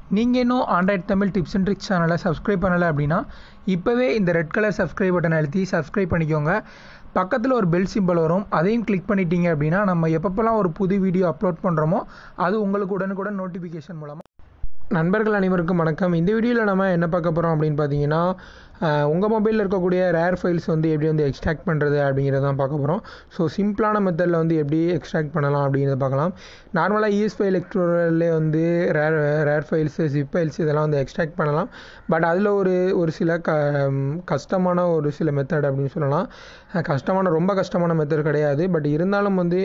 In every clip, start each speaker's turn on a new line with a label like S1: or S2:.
S1: நீங்கள் இன்னும் Android Tamil tips and tricks சேனலை சப்ஸ்கிரைப் பண்ணலை அப்படின்னா இப்போவே இந்த ரெட் கலர் சப்ஸ்கிரைப் பட்டன் அழுத்தி சப்ஸ்கிரைப் பண்ணிக்கோங்க பக்கத்தில் ஒரு பெல் சிம்பிள் வரும் அதையும் கிளிக் பண்ணிட்டீங்க அப்படின்னா நம்ம எப்பப்போல்லாம் ஒரு புது வீடியோ அப்லோட் பண்ணுறோமோ அது உங்களுக்கு உடனுக்குடன் நோட்டிஃபிகேஷன் மூலமாக நண்பர்கள் அனைவருக்கும் வணக்கம் இந்த வீடியோவில் நம்ம என்ன பார்க்க போகிறோம் அப்படின்னு பார்த்தீங்கன்னா உங்கள் மொபைலில் இருக்கக்கூடிய ரேர் ஃபைல்ஸ் வந்து எப்படி வந்து எக்ஸ்ட்ராக்ட் பண்ணுறது அப்படிங்கிறத தான் பார்க்க போகிறோம் ஸோ சிம்பிளான மெத்தடில் வந்து எப்படி எக்ஸ்ட்ராக்ட் பண்ணலாம் அப்படிங்கிறத பார்க்கலாம் நார்மலாக ஈஸ் ஃபைல் எக்ஸ்ப்ளோரர்லேயே வந்து RAR RAR files zip files இதெல்லாம் வந்து எக்ஸ்ட்ராக்ட் பண்ணலாம் பட் அதில் ஒரு ஒரு சில க கஷ்டமான ஒரு சில மெத்தட் அப்படின்னு சொல்லலாம் கஷ்டமான ரொம்ப கஷ்டமான மெத்தட் கிடையாது பட் இருந்தாலும் வந்து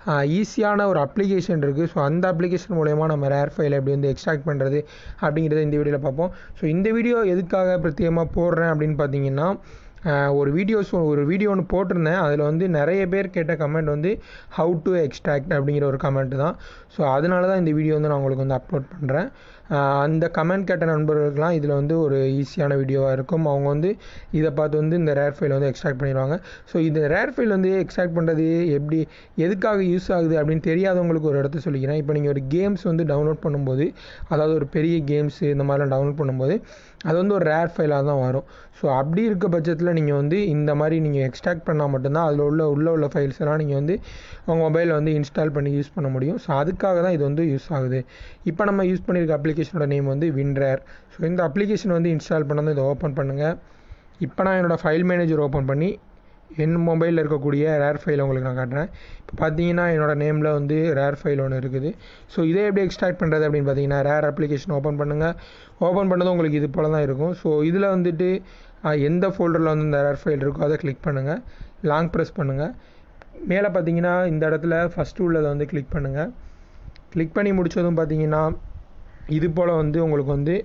S1: ஈஸியான ஒரு அப்ளிகேஷன் இருக்குது ஸோ அந்த அப்ளிகேஷன் மூலயமா நம்ம ரேர் ஃபைல் எப்படி வந்து எக்ஸ்ட்ராக்ட் பண்ணுறது அப்படிங்கிறத இந்த வீடியோவில் பார்ப்போம் ஸோ இந்த வீடியோ எதுக்காக பிரத்யேகமாக போடுறேன் அப்படின்னு பார்த்தீங்கன்னா ஒரு வீடியோஸ் ஒரு வீடியோ ஒன்று போட்டிருந்தேன் அதில் வந்து நிறைய பேர் கேட்ட கமெண்ட் வந்து ஹவு டு எக்ஸ்ட்ராக்ட் அப்படிங்கிற ஒரு கமெண்ட் தான் ஸோ அதனால தான் இந்த வீடியோ வந்து நான் உங்களுக்கு வந்து அப்லோட் பண்ணுறேன் அந்த கமெண்ட் கேட்ட நண்பர்களுக்கெலாம் இதில் வந்து ஒரு ஈஸியான வீடியோவாக இருக்கும் அவங்க வந்து இதை பார்த்து வந்து இந்த ரேர் ஃபைல் வந்து எக்ஸ்ட்ராக்ட் பண்ணிடுவாங்க ஸோ இந்த ரேர் ஃபைல் வந்து எக்ஸ்ட்ராக்ட் பண்ணுறது எப்படி எதுக்காக யூஸ் ஆகுது அப்படின்னு தெரியாதவங்களுக்கு ஒரு இடத்த சொல்லிக்கிறேன் இப்போ நீங்கள் ஒரு கேம்ஸ் வந்து டவுன்லோட் பண்ணும்போது அதாவது ஒரு பெரிய கேம்ஸ் இந்த மாதிரிலாம் டவுன்லோட் பண்ணும்போது அது வந்து ஒரு ரேர் ஃபைலாக தான் வரும் ஸோ அப்படி இருக்க பட்சத்தில் நீங்கள் வந்து இந்த மாதிரி நீங்கள் எக்ஸ்ட்ராக்ட் பண்ணால் மட்டும்தான் அதில் உள்ள உள்ள உள்ள ஃபைல்ஸ் எல்லாம் நீங்கள் வந்து உங்கள் மொபைலில் வந்து இன்ஸ்டால் பண்ணி யூஸ் பண்ண முடியும் ஸோ அதுக்காக தான் இது வந்து யூஸ் ஆகுது இப்போ நம்ம யூஸ் பண்ணியிருக்க அப்ளிகேஷனோட நேம் வந்து வின்ரேர் ஸோ இந்த அப்ளிகேஷன் வந்து இன்ஸ்டால் பண்ணது இதை ஓப்பன் பண்ணுங்கள் இப்போ நான் என்னோடய ஃபைல் மேனேஜர் ஓப்பன் பண்ணி என் மொபைலில் இருக்கக்கூடிய ரேர் ஃபைல் உங்களுக்கு நான் காட்டுறேன் இப்போ பார்த்தீங்கன்னா என்னோடய நேமில் வந்து ரேர் ஃபைல் ஒன்று இருக்குது ஸோ இதே எப்படி எக்ஸ்ட்ராக்ட் பண்ணுறது அப்படின்னு பார்த்தீங்கன்னா ரேர் அப்ளிகேஷன் ஓப்பன் பண்ணுங்கள் ஓப்பன் பண்ணதும் உங்களுக்கு இது போல் தான் இருக்கும் ஸோ இதில் வந்துட்டு எந்த ஃபோல்டரில் வந்து இந்த ரேர் ஃபைல் இருக்கோ அதை கிளிக் பண்ணுங்கள் லாங் ப்ரெஸ் பண்ணுங்கள் மேலே பார்த்தீங்கன்னா இந்த இடத்துல ஃபஸ்ட்டு உள்ளதை வந்து கிளிக் பண்ணுங்கள் கிளிக் பண்ணி முடித்ததும் பார்த்தீங்கன்னா இது போல் வந்து உங்களுக்கு வந்து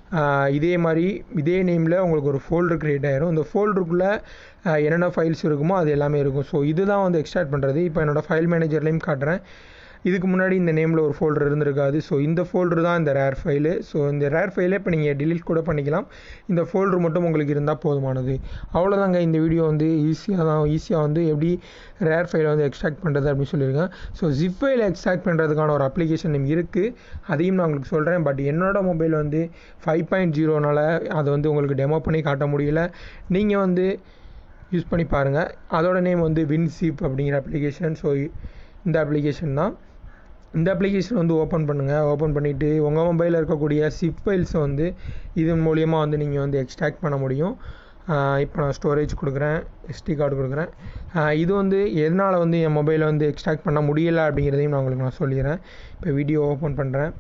S1: இதே மாதிரி இதே நேமில் உங்களுக்கு ஒரு ஃபோல்டர் க்ரியேட் ஆகிரும் இந்த ஃபோல்டருக்குள்ளே என்னென்ன ஃபைல்ஸ் இருக்குமோ அது எல்லாமே இருக்கும் ஸோ இதுதான் வந்து எக்ஸ்ட்ராக்ட் பண்ணுறது இப்போ என்னோடய ஃபைல் மேனேஜர்லேயும் காட்டுறேன் இதுக்கு முன்னாடி இந்த நேமில் ஒரு ஃபோல்டர் இருந்திருக்காது ஸோ இந்த ஃபோல்டர் தான் இந்த ரேர் ஃபைலு ஸோ இந்த ரேர் ஃபைலை இப்போ நீங்கள் டிலீட் கூட பண்ணிக்கலாம் இந்த ஃபோல்டர் மட்டும் உங்களுக்கு இருந்தால் போதுமானது அவ்வளோதாங்க இந்த வீடியோ வந்து ஈஸியாக தான் ஈஸியாக வந்து எப்படி ரேர் ஃபைலை வந்து எக்ஸ்ட்ராக்ட் பண்ணுறது அப்படின்னு சொல்லியிருக்கேன் ஸோ ஜிப் ஃபைலை எக்ஸ்ட்ராக்ட் பண்ணுறதுக்கான ஒரு அப்ளிகேஷன் இருக்குது அதையும் நான் உங்களுக்கு சொல்கிறேன் பட் என்னோடய மொபைல் வந்து ஃபைவ் பாயிண்ட் ஜீரோனால் அதை வந்து உங்களுக்கு டெமோ பண்ணி காட்ட முடியல நீங்கள் வந்து யூஸ் பண்ணி பாருங்கள் அதோட நேம் வந்து வின்சிப் அப்படிங்கிற அப்ளிகேஷன் ஸோ இந்த அப்ளிகேஷன் தான் இந்த அப்ளிகேஷன் வந்து ஓப்பன் பண்ணுங்கள் ஓப்பன் பண்ணிவிட்டு உங்கள் மொபைலில் இருக்கக்கூடிய சிப் ஃபைல்ஸை வந்து இதன் மூலியமாக வந்து நீங்கள் வந்து எக்ஸ்ட்ராக்ட் பண்ண முடியும் இப்போ நான் ஸ்டோரேஜ் கொடுக்குறேன் எஸ்டி கார்டு கொடுக்குறேன் இது வந்து எதனால் வந்து என் மொபைலை வந்து எக்ஸ்ட்ராக்ட் பண்ண முடியலை அப்படிங்கிறதையும் நான் உங்களுக்கு நான் சொல்லிடுறேன் இப்போ வீடியோ ஓப்பன் பண்ணுறேன்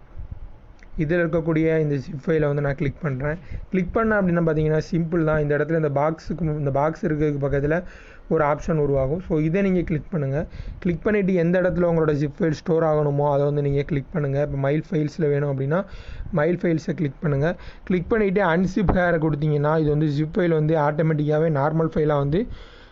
S1: இதில் இருக்கக்கூடிய இந்த ஜிப் ஃபைலை வந்து நான் கிளிக் பண்ணுறேன் கிளிக் பண்ண அப்படின்னா பார்த்தீங்கன்னா சிம்பிள் தான் இந்த இடத்துல இந்த பாக்ஸுக்கு இந்த பாக்ஸ் இருக்கிறதுக்கு பக்கத்தில் ஒரு ஆப்ஷன் உருவாகும் ஸோ இதை நீங்கள் கிளிக் பண்ணுங்கள் கிளிக் பண்ணிவிட்டு எந்த இடத்துல உங்களோட ஜிப் ஃபைல் ஸ்டோர் ஆகணுமோ அதை வந்து நீங்கள் கிளிக் பண்ணுங்கள் இப்போ மைல் ஃபைல்ஸில் வேணும் அப்படின்னா மைல் ஃபைல்ஸை கிளிக் பண்ணுங்கள் கிளிக் பண்ணிவிட்டு அன்சிப் ஹேரை கொடுத்தீங்கன்னா இது வந்து ஜிப் ஃபைல் வந்து ஆட்டோமேட்டிக்காகவே நார்மல் ஃபைலாக வந்து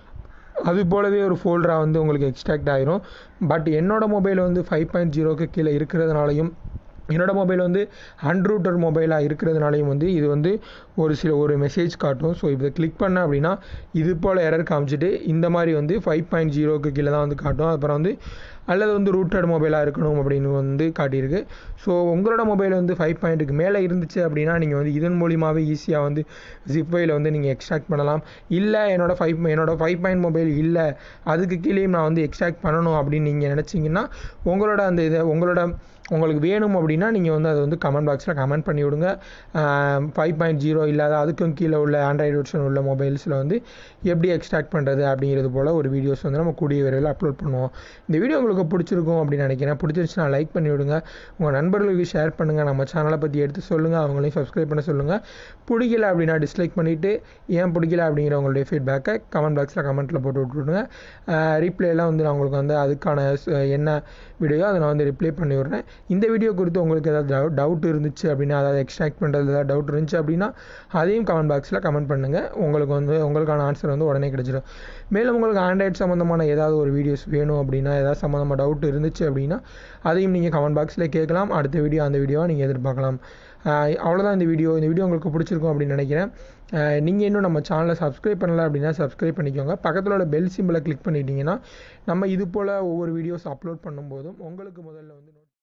S1: அது போலவே ஒரு ஃபோல்டராக வந்து உங்களுக்கு எக்ஸ்ட்ராக்ட் ஆயிரும் பட் என்னோடய மொபைல் வந்து ஃபைவ் பாயிண்ட் ஜீரோக்கு கீழே இருக்கிறதுனாலையும் என்னோடய மொபைல் வந்து அன்ரூட்டர் மொபைலாக இருக்கிறதுனாலையும் வந்து இது வந்து ஒரு சில ஒரு மெசேஜ் காட்டும் ஸோ இதை கிளிக் பண்ண அப்படின்னா இது போல் எரர் காமிச்சிட்டு இந்த மாதிரி வந்து ஃபைவ் பாயிண்ட் ஜீரோக்கு கீழே தான் வந்து காட்டும் அப்புறம் வந்து அல்லது வந்து ரூட்டட் மொபைலாக இருக்கணும் அப்படின்னு வந்து காட்டியிருக்கு ஸோ உங்களோட மொபைல் வந்து ஃபைவ் பாயிண்ட்டுக்கு மேலே இருந்துச்சு அப்படின்னா நீங்கள் வந்து இதன் மூலியமாகவே ஈஸியாக வந்து ஜிப்வையில் வந்து நீங்கள் எக்ஸ்ட்ராக்ட் பண்ணலாம் இல்லை என்னோட ஃபைவ் என்னோட ஃபைவ் பாயிண்ட் மொபைல் இல்லை அதுக்கு கீழேயும் நான் வந்து எக்ஸ்ட்ராக்ட் பண்ணணும் அப்படின்னு நீங்கள் நினச்சிங்கன்னா உங்களோட அந்த இதை உங்களோட உங்களுக்கு வேணும் அப்படின்னா நீங்கள் வந்து அதை வந்து கமெண்ட் பாக்ஸில் கமெண்ட் பண்ணி விடுங்க ஃபைவ் பாயிண்ட் ஜீரோ இல்லாத அதுக்கும் கீழே உள்ள ஆண்ட்ராய்டு வெர்ஷன் உள்ள மொபைல்ஸில் வந்து எப்படி எக்ஸ்ட்ராக்ட் பண்ணுறது அப்படிங்கிறது போல் ஒரு வீடியோஸ் வந்து நம்ம கூடிய விரைவில் அப்லோட் பண்ணுவோம் இந்த வீடியோ உங்களுக்கு பிடிச்சிருக்கும் அப்படின்னு நினைக்கிறேன் பிடிச்சிருச்சுன்னா லைக் பண்ணி விடுங்க உங்கள் நண்பர்களுக்கு ஷேர் பண்ணுங்கள் நம்ம சேனலை பற்றி எடுத்து சொல்லுங்கள் அவங்களையும் சப்ஸ்கிரைப் பண்ண சொல்லுங்கள் பிடிக்கல அப்படின்னா டிஸ்லைக் பண்ணிவிட்டு ஏன் பிடிக்கல அப்படிங்கிற உங்களுடைய ஃபீட்பேக்கை கமெண்ட் பாக்ஸில் கமெண்ட்டில் போட்டு விட்டுவிடுங்க ரீப்ளேலாம் வந்து நான் உங்களுக்கு வந்து அதுக்கான என்ன வீடியோ அதை நான் வந்து ரிப்ளை பண்ணி விட்றேன் இந்த வீடியோ குறித்து உங்களுக்கு ஏதாவது டவுட் இருந்துச்சு அப்படின்னா அதாவது எக்ஸ்ட்ராக்ட் பண்ணுறது ஏதாவது டவுட் இருந்துச்சு அப்படின்னா அதையும் கமெண்ட் பாக்ஸில் கமெண்ட் பண்ணுங்கள் உங்களுக்கு வந்து உங்களுக்கான ஆன்சர் வந்து உடனே கிடச்சிடும் மேலும் உங்களுக்கு ஆண்ட்ராய்ட் சம்மந்தமான ஏதாவது ஒரு வீடியோஸ் வேணும் அப்படின்னா ஏதாவது சம்மந்தமாக டவுட் இருந்துச்சு அப்படின்னா அதையும் நீங்கள் கமெண்ட் பாக்ஸில் கேட்கலாம் அடுத்த வீடியோ அந்த வீடியோவை நீங்கள் எதிர்பார்க்கலாம் அவ்வளோதான் இந்த வீடியோ இந்த வீடியோ உங்களுக்கு பிடிச்சிருக்கும் அப்படின்னு நினைக்கிறேன் நீங்கள் இன்னும் நம்ம சேனலை சப்ஸ்கிரைப் பண்ணல அப்படின்னா சப்ஸ்கிரைப் பண்ணிக்கோங்க பக்கத்தில் உள்ள பெல் சிம்பிளை கிளிக் பண்ணிட்டீங்கன்னா நம்ம இது போல் ஒவ்வொரு வீடியோஸ் அப்லோட் பண்ணும்போதும் உங்களுக்கு முதல்ல வந்து